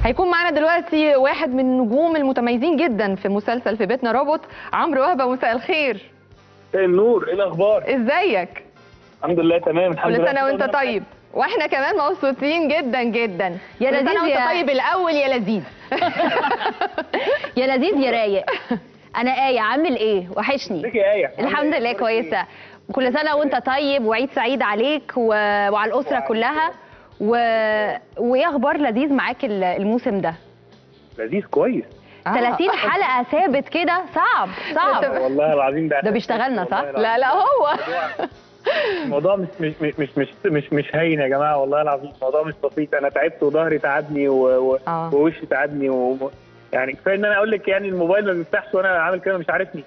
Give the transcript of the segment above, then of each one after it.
هيكون معانا دلوقتي واحد من النجوم المتميزين جدا في مسلسل في بيتنا روبوت عمرو وهبه مساء الخير مساء النور ايه الاخبار ازيك الحمد لله تمام الحمد كل لله سنه وانت طيب واحنا كمان مبسوطين جدا جدا يا كل سنة لذيذ وانت يا- طيب الاول يا لذيذ يا لذيذ يا رايق انا ايه عامل ايه وحشني ازيك يا ايه الحمد لله كويسه كل سنه وانت طيب وعيد سعيد عليك و... وعلى الاسره كلها و... وايه اخبار لذيذ معاك ال- الموسم ده لذيذ كويس آه. 30 حلقه ثابت كده صعب صعب والله العظيم ده ده بيشتغلنا صح؟ والله لا لا هو الموضوع مش مش مش مش مش مش, مش هين يا جماعه والله العظيم الموضوع مش بسيط انا تعبت وظهري تعبني و... و... آه. ووشي تعبني و... يعني كفايه ان انا اقول لك يعني الموبايل ما بيفتحش وانا عامل كده مش عارفني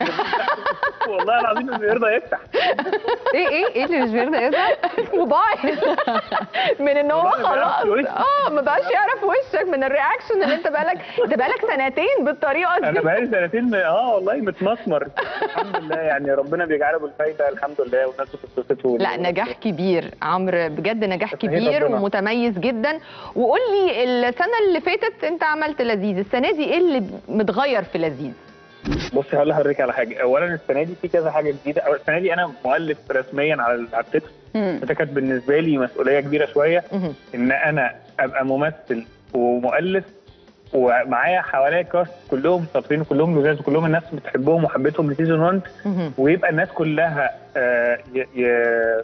والله العظيم مش بيرضى يفتح ايه ايه ايه اللي مش بيرضى يظهر موبايل من ان هو والله ما بيعرفش خلاص وشك. اه ما بقاش يعرف وشك من الرياكشن اللي انت بقالك ده بقالك سنتين بالطريقه انا دي بقالي سنتين اه والله متمسمر الحمد لله يعني ربنا بيجعله بالفايده الحمد لله والناس بتتبسط لا نجاح كبير عمرو بجد نجاح تسهيل كبير ربنا. ومتميز جدا وقول لي السنه اللي فاتت انت عملت لذيذ السنه دي ايه اللي متغير في لذيذ بصي هقول لحضرتك على حاجه اولا السنه دي في كذا حاجه جديده أو السنه دي انا مؤلف رسميا على على التتر مم. ده كانت بالنسبه لي مسؤوليه كبيره شويه مهم. ان انا ابقى ممثل ومؤلف ومعايا حواليا كاست كلهم شاطرين وكلهم لزاز وكلهم الناس بتحبهم وحبيتهم لسيزون 1 مهم. ويبقى الناس كلها آه، ي- ي-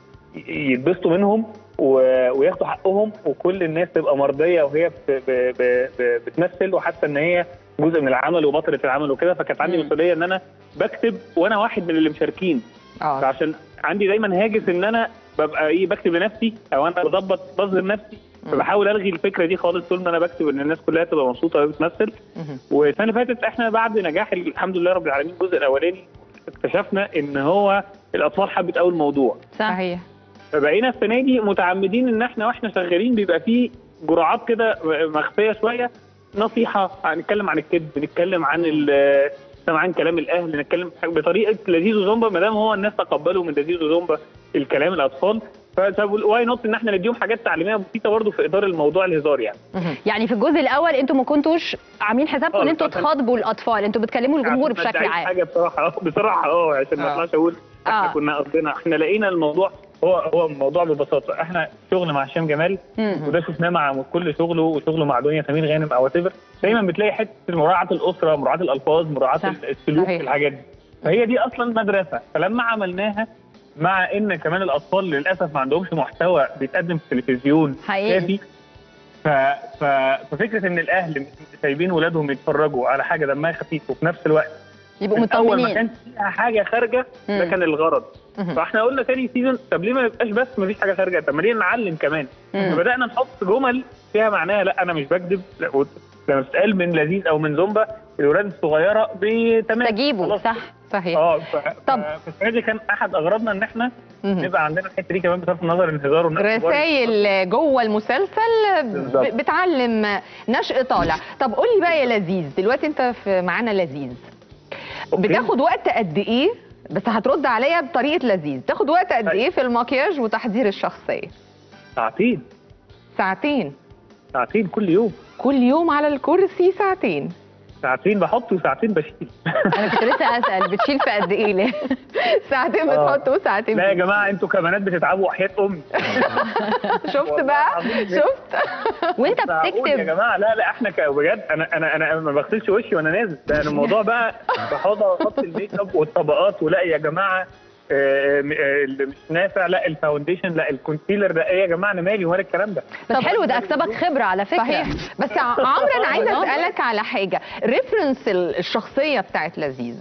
يتبسطوا منهم و- وياخدوا حقهم وكل الناس تبقى مرضيه وهي بت- ب- ب- ب- بتمثل وحاسه ان هي جزء من العمل وبطله العمل وكده فكانت عندي مم. مسؤوليه ان انا بكتب وانا واحد من اللي مشاركين اه فعشان عندي دايما هاجس ان انا ببقى ايه بكتب لنفسي او انا بظبط بظهر نفسي فبحاول الغي الفكره دي خالص طول ما انا بكتب ان الناس كلها تبقى مبسوطه وهي بتمثل مهم. والسنه اللي فاتت احنا بعد نجاح الحمد لله رب العالمين الجزء الاولاني اكتشفنا ان هو الاطفال حبت قوي الموضوع صح صحيح فبقينا السنه دي متعمدين ان احنا واحنا شغالين بيبقى فيه جرعات كده مخفيه شويه نصيحه نتكلم عن الكذب نتكلم عن ال- سمعان كلام الاهل نتكلم بطريقه لذيذ وزومبا ما دام هو الناس تقبلوا من لذيذ وزومبا الكلام الاطفال فواي نوت ان احنا نديهم حاجات تعليميه بسيطه برضه في اطار الموضوع الهزار يعني مهم. يعني في الجزء الاول انتوا ما كنتوش عاملين حسابكم ان خالص، انتوا عشان- تخاطبوا الاطفال انتوا بتكلموا الجمهور عشان ما بشكل أدعيش عام حاجه بصراحه اه بصراحه اه عشان ما آه. اطلعش اقول احنا آه. كنا قصدنا احنا لقينا الموضوع هو هو الموضوع ببساطه احنا شغل مع هشام جمال مم. وده شفناه مع كل شغله وشغله مع دنيا سمير غانم او whatever دايما بتلاقي حته مراعاه الاسره مراعاه الالفاظ مراعاه صح. السلوك صحيح. الحاجات دي فهي دي اصلا مدرسه فلما عملناها مع ان كمان الاطفال للاسف ما عندهمش محتوى بيتقدم في التلفزيون حقيقي. كافي ف... ف... ففكره ان الاهل سايبين ولادهم يتفرجوا على حاجه دمها خفيف وفي نفس الوقت يبقوا من اول ما مطمنين كانش فيها حاجه خارجه ده مم. كان الغرض مهم. فاحنا قلنا تاني سيزون طب ليه ما يبقاش بس ما فيش حاجه خارجه طب ما ليه نعلم كمان مم. فبدانا نحط جمل فيها معناها لا انا مش بكذب لا و- لما بتتقال من لذيذ او من زومبا الولاد الصغيره بتمام تجيبوا خلاص. صح صحيح اه ف... طب. ف- فالسنه دي كان احد اغراضنا ان احنا مهم. نبقى عندنا الحته دي كمان بصرف النظر الهزار والناس الكبار. رسائل جوه المسلسل بالظبط. ب- بتعلم نشء طالع طب قول لي بقى يا لذيذ دلوقتي انت في معانا لذيذ أوكي. بتاخد وقت قد ايه بس هترد عليا بطريقه لذيذ تاخد وقت قد طيب. ايه في المكياج وتحضير الشخصيه ساعتين ساعتين ساعتين كل يوم كل يوم على الكرسي ساعتين ساعتين بحط وساعتين بشيل انا كنت لسه اسال بتشيل في قد ايه ليه ساعتين آه. بتحط وساعتين لا يا بتشيل. جماعه انتوا كبنات بتتعبوا وحياه امي شفت والله بقى العظيم. شفت وانت معقول يا بتكتب جماعه لا لا احنا ك- بجد انا انا انا ما بغسلش وشي وانا نازل ده أنا الموضوع بقى بحط احط الميك اب والطبقات ولا يا جماعه آه، م- آه، اللي مش نافع لا الفاونديشن لا الكونسيلر ده ايه يا جماعه انا مالي ومال الكلام ده بس حلو ده اكسبك خبره على فكره صحيح بس ع- عمرو انا عايزه والله. اسالك على حاجه ريفرنس الشخصيه بتاعت لذيذ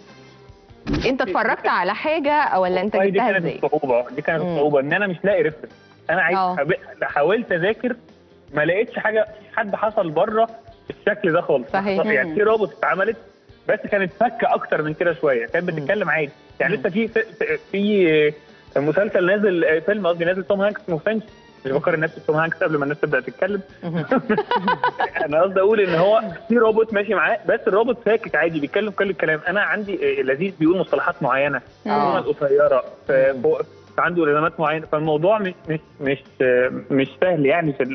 انت اتفرجت على حاجه ولا انت والله دي جبتها كانت ازاي الصعوبه دي كانت مم. الصعوبه ان انا مش لاقي ريفرنس انا عايز آه. حب- حاولت اذاكر ما لقيتش حاجه في حد حصل بره بالشكل ده خالص صحيح. يعني في روبوت اتعملت بس كانت فكه اكتر من كده شويه كانت بتتكلم عادي يعني لسه في في- في مسلسل نازل فيلم قصدي نازل توم هانكس اسمه فرنش مش بفكر الناس في توم هانكس قبل ما الناس تبدا تتكلم انا قصدي اقول ان هو في روبوت ماشي معاه بس الروبوت ساكت عادي بيتكلم كل الكلام انا عندي آه، لذيذ بيقول مصطلحات معينه آه. الجمل قصيره ف- فوق- عنده التزامات معينه فالموضوع مش مش مش آه، مش سهل يعني في ال-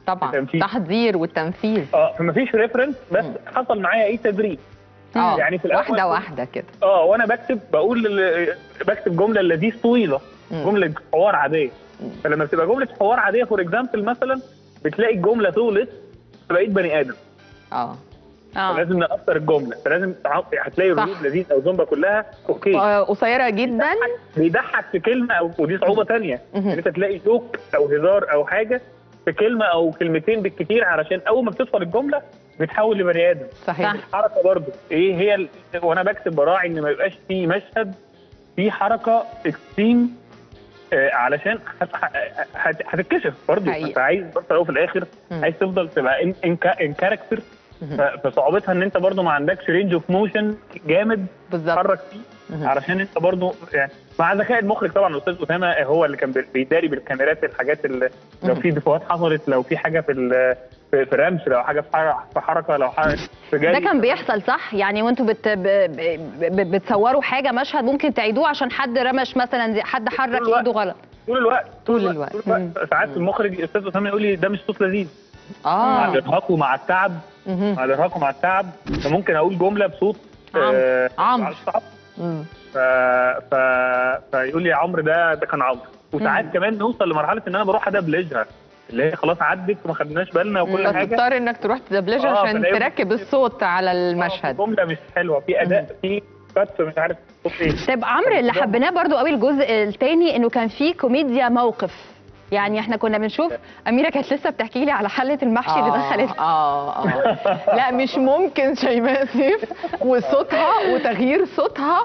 طبعا تنفيذ. تحضير والتنفيذ اه فمفيش ريفرنس بس مم. حصل معايا ايه تدريب اه يعني في الأول واحده كنت- واحده كده اه وانا بكتب بقول ال- بكتب جمله اللذيذ طويله مم. جمله حوار عاديه مم. فلما بتبقى جمله حوار عاديه فور اكزامبل مثلا بتلاقي الجمله طولت بقيت بني ادم اه اه فلازم نقصر الجمله فلازم تع- هتلاقي صح. الردود لذيذ او زومبا كلها اوكي آه، قصيره جدا بيضحك في كلمه او ودي صعوبه تانية مهم. ان انت تلاقي جوك او هزار او حاجه في كلمه او كلمتين بالكتير علشان اول ما بتدخل الجمله بتحول لبني ادم صحيح صح. الحركه برضو ايه هي ال... وانا بكتب براعي ان ما يبقاش في مشهد في حركه اكستريم آه علشان هت... هت... هتتكشف برضو حقيقي. انت عايز برضو في الأول وفي الاخر مم. عايز تفضل تبقى ان ان, كا... إن كاركتر ف... فصعوبتها ان انت برضو ما عندكش رينج اوف موشن جامد بالظبط تتحرك فيه مهم. علشان انت برضو يعني مع ذكاء المخرج طبعا الاستاذ اسامه هو اللي كان بيداري بالكاميرات الحاجات اللي لو مهم. في دفوات حصلت لو في حاجه في ال- في في رمش لو حاجه في حركه في حركه لو حاجه في جري ده كان بيحصل صح يعني وانتوا بت... ب... ب... بتصوروا حاجه مشهد ممكن تعيدوه عشان حد رمش مثلا زي- حد حرك طول الوقت. ايده غلط طول الوقت طول الوقت. طول الوقت ساعات المخرج الاستاذ اسامه يقول لي ده مش صوت لذيذ مع اه الارهاق ومع التعب مهم. مع الارهاق ومع التعب فممكن اقول جمله بصوت عمرو. آه، عمرو. صعب. مم. ف... ف... فيقول لي يا عمرو ده ده كان عمرو وساعات مم. كمان نوصل لمرحله ان انا بروح ادبلجها اللي هي خلاص عدت وما خدناش بالنا وكل حاجه فتضطر انك تروح تدبلجها آه، عشان فلاقيهم- تركب الصوت على آه، المشهد جمله مش حلوه في اداء في كات مش عارف صوت ايه طيب عمرو اللي حبيناه برضو قوي الجزء الثاني انه كان فيه كوميديا موقف يعني احنا كنا بنشوف اميره كانت لسه بتحكي لي على حله المحشي اللي دخلت اه اه لا مش ممكن شيماء سيف وصوتها وتغيير صوتها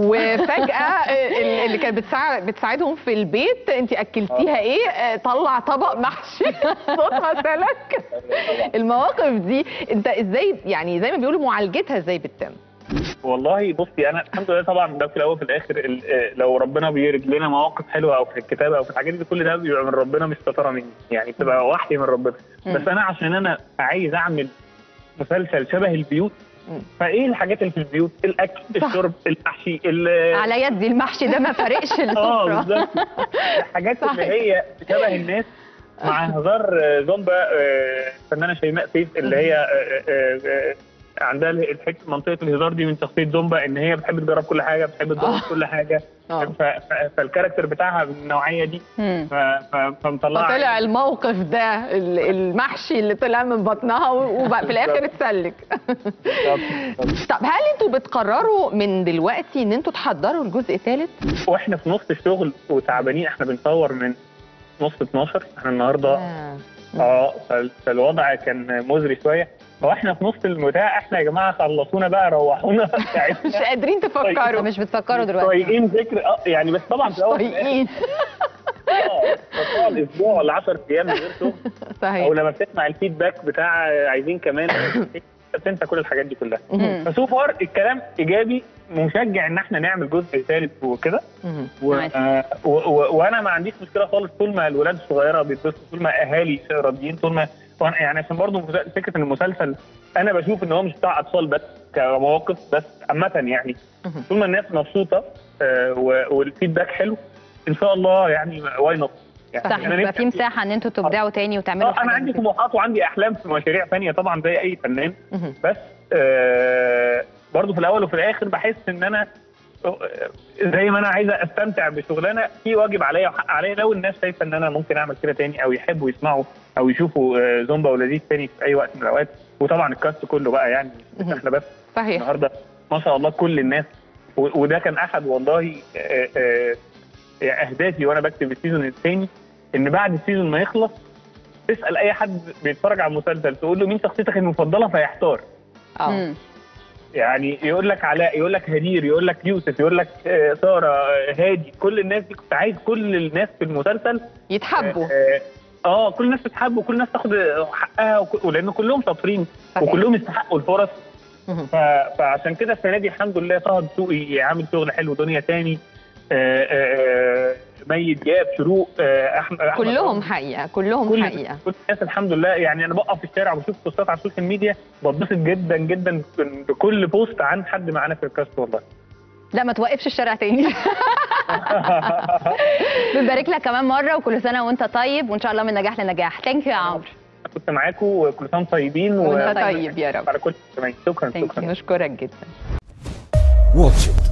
وفجاه ال- اللي كانت بتساعد بتساعدهم في البيت انت اكلتيها ايه آه، طلع طبق محشي صوتها سلك المواقف دي انت ازاي يعني زي ما بيقولوا معالجتها ازاي بتتم والله بصي انا الحمد لله طبعا ده في الاول وفي الاخر ال- آه، لو ربنا بيرد لنا مواقف حلوه او في الكتابه او في الحاجات دي كل ده بيبقى من ربنا مش ستاره مني يعني بتبقى وحي من ربنا مم. بس انا عشان انا عايز اعمل مسلسل شبه البيوت مم. فايه الحاجات اللي في البيوت الاكل صح. الشرب المحشي ال- على يدي المحشي ده ما فرقش اه السفره بالظبط الحاجات اللي صحيح. هي شبه الناس مع هزار آه، زومبا آه، فنانه شيماء سيف اللي هي آه، آه، آه، عندها الحته منطقه الهزار دي من شخصيه زومبا ان هي بتحب تجرب كل حاجه بتحب تجرب آه. كل حاجه آه. ف- ف- فالكاركتر بتاعها من النوعيه دي مم. ف- ف- فمطلعه فطلع الموقف ده ال- المحشي اللي طلع من بطنها وفي الاخر اتسلك بالظبط. طب هل انتوا بتقرروا من دلوقتي ان انتوا تحضروا الجزء الثالث؟ واحنا في نص الشغل وتعبانين احنا بنصور من نص 12 احنا النهارده اه فال- فالوضع كان مزري شويه فاحنا في نص البتاع احنا يا جماعه خلصونا بقى روحونا مش بتاعتنا قادرين تفكروا مش بتفكروا دلوقتي طايقين ذكر اه يعني بس طبعا في الاول وفي الآخر، طايقين اه بس طبعا اسبوع ولا 10 ايام من غير شغل او صحيح لما بتسمع الفيدباك بتاع عايزين كمان بتنسى كل الحاجات دي كلها مهم. فسو فار الكلام ايجابي مشجع ان احنا نعمل جزء ثالث وكده مهم. و... نايس. آه و... و... وانا ما عنديش مشكله خالص طول ما الولاد الصغيره بيتبسطوا طول ما اهالي راضيين طول ما وأنا يعني عشان برضه مس- فكره ان المسلسل انا بشوف ان هو مش بتاع اطفال بس كمواقف بس عامه يعني مهم. طول ما الناس مبسوطه آه و... والفيدباك حلو ان شاء الله يعني واي نوت يعني صح أنا يبقى في نفسي- مساحه ان انتوا تبدعوا تاني وتعملوا آه، انا حاجات عندي جديدة. طموحات وعندي احلام في مشاريع ثانيه طبعا زي اي فنان مهم. بس آه برضه في الاول وفي الاخر بحس ان انا آه، زي ما انا عايز استمتع بشغلانه في واجب عليا وحق عليا لو الناس شايفه ان انا ممكن اعمل كده تاني او يحبوا يسمعوا او يشوفوا آه، زومبا ولذيذ تاني في اي وقت من الاوقات وطبعا الكاست كله بقى يعني مش مهم. احنا بس صحيح النهارده ما شاء الله كل الناس و- وده كان احد والله آه، آه، اهدافي وانا بكتب السيزون الثاني ان بعد السيزون ما يخلص تسال اي حد بيتفرج على المسلسل تقول له مين شخصيتك المفضله فيحتار اه مم. يعني يقول لك علاء يقول لك هدير يقول لك يوسف يقول لك آه، ساره آه، هادي كل الناس دي كنت عايز كل الناس في المسلسل يتحبوا اه آه، كل الناس تتحب وكل الناس تاخد حقها وك- ولان كلهم شاطرين صحيح. وكلهم يستحقوا الفرص مهم. ف- فعشان كده السنه دي الحمد لله طه دسوقي عامل شغل حلو دنيا تاني آه، آه، آه، ميت جاب شروق آه، احمد أحمد كلهم رمزي. حقيقه كلهم كل حقيقه كل الناس الحمد لله يعني انا بقف في الشارع وبشوف بوستات على السوشيال ميديا بتبسط جدا جدا بكل بوست عن حد معانا في الكاست والله لا ما توقفش الشارع تاني بنبارك لك كمان مره وكل سنه وانت طيب وان شاء الله من نجاح لنجاح ثانك يو يا عمرو كنت معاكم وكل سنه وانتم طيبين وانت طيب. طيب يا رب على كل المستمعين شكرا Thank شكرا نشكرك جدا واتش إت